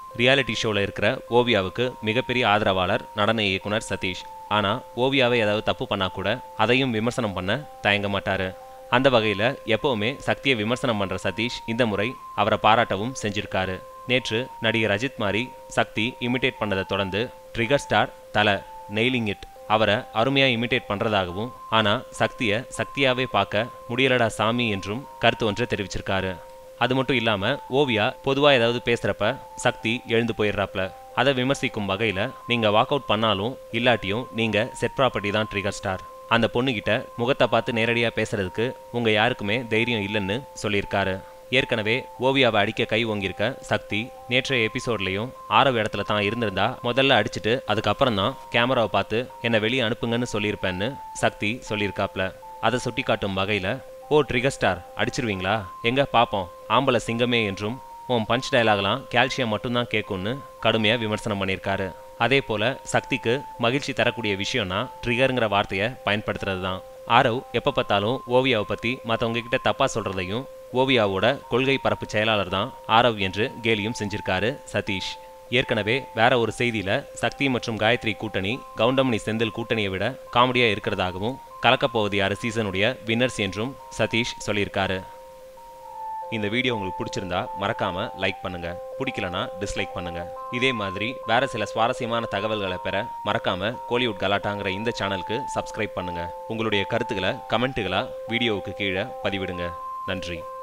reality ஷோவில் இருக்கிற ஓவியாவுக்கு மிகப்பெரிய ஆதரவாளர் நடன இயக்குனர் சதீஷ் ஆனால் ஓவியாவை ஏதாவது தப்பு பண்ணா கூட அதையும் விமர்சனம் பண்ண தயங்க மாட்டாரு அந்த வகையில் எப்பவுமே சக்தியை விமர்சனம் பண்ணுற சதீஷ் இந்த முறை அவரை பாராட்டவும் செஞ்சிருக்காரு நேற்று நடிகர் அஜித் மாதிரி சக்தி இமிடேட் பண்ணதை தொடர்ந்து ட்ரிகர் ஸ்டார் தலை நெய்லிங் இட் அவரை அருமையாக இமிடேட் பண்ணுறதாகவும் ஆனால் சக்தியை சக்தியாவே பார்க்க முடியலடா சாமி என்றும் கருத்து ஒன்றை தெரிவிச்சிருக்காரு அது மட்டும் இல்லாமல் ஓவியா பொதுவாக ஏதாவது பேசுகிறப்ப சக்தி எழுந்து போயிடுறாப்ல அதை விமர்சிக்கும் வகையில் நீங்கள் வாக் அவுட் பண்ணாலும் இல்லாட்டியும் நீங்கள் செட் ப்ராப்பர்ட்டி தான் ட்ரிகர் ஸ்டார் அந்த பொண்ணுகிட்ட முகத்தை பார்த்து நேரடியாக பேசுறதுக்கு உங்கள் யாருக்குமே தைரியம் இல்லைன்னு சொல்லியிருக்காரு ஏற்கனவே ஓவியாவை அடிக்க கை ஓங்கியிருக்க சக்தி நேற்றைய எபிசோட்லையும் ஆரவ இடத்துல தான் இருந்திருந்தா முதல்ல அடிச்சுட்டு அதுக்கப்புறம் தான் கேமராவை பார்த்து என்னை வெளியே அனுப்புங்கன்னு சொல்லியிருப்பேன்னு சக்தி சொல்லியிருக்காப்ல அதை சுட்டி காட்டும் வகையில் ஓ ட்ரிகர் ஸ்டார் அடிச்சிருவீங்களா எங்க பாப்போம் ஆம்பளை சிங்கமே என்றும் உன் பஞ்ச் டயலாக்லாம் கால்சியம் மட்டும்தான் கேட்கும்னு கடுமையாக விமர்சனம் பண்ணியிருக்காரு அதே போல சக்திக்கு மகிழ்ச்சி தரக்கூடிய விஷயம்னா ட்ரிகருங்கிற வார்த்தையை பயன்படுத்துறது தான் ஆரவ் எப்போ பார்த்தாலும் ஓவியாவை பற்றி மற்றவங்க கிட்ட தப்பாக சொல்கிறதையும் ஓவியாவோட கொள்கை பரப்பு செயலாளர் தான் ஆரவ் என்று கேலியும் செஞ்சிருக்காரு சதீஷ் ஏற்கனவே வேற ஒரு செய்தியில சக்தி மற்றும் காயத்ரி கூட்டணி கவுண்டமணி செந்தில் கூட்டணியை விட காமெடியா இருக்கிறதாகவும் கலக்கப்போவது யாரு சீசனுடைய வின்னர்ஸ் என்றும் சதீஷ் சொல்லியிருக்காரு இந்த வீடியோ உங்களுக்கு பிடிச்சிருந்தா மறக்காம லைக் பண்ணுங்க பிடிக்கலனா டிஸ்லைக் பண்ணுங்க இதே மாதிரி வேற சில சுவாரஸ்யமான தகவல்களை பெற மறக்காம கோலிவுட் கலாட்டாங்கிற இந்த சேனலுக்கு சப்ஸ்கிரைப் பண்ணுங்க உங்களுடைய கருத்துக்களை கமெண்ட்டுகளா வீடியோவுக்கு கீழே பதிவிடுங்க நன்றி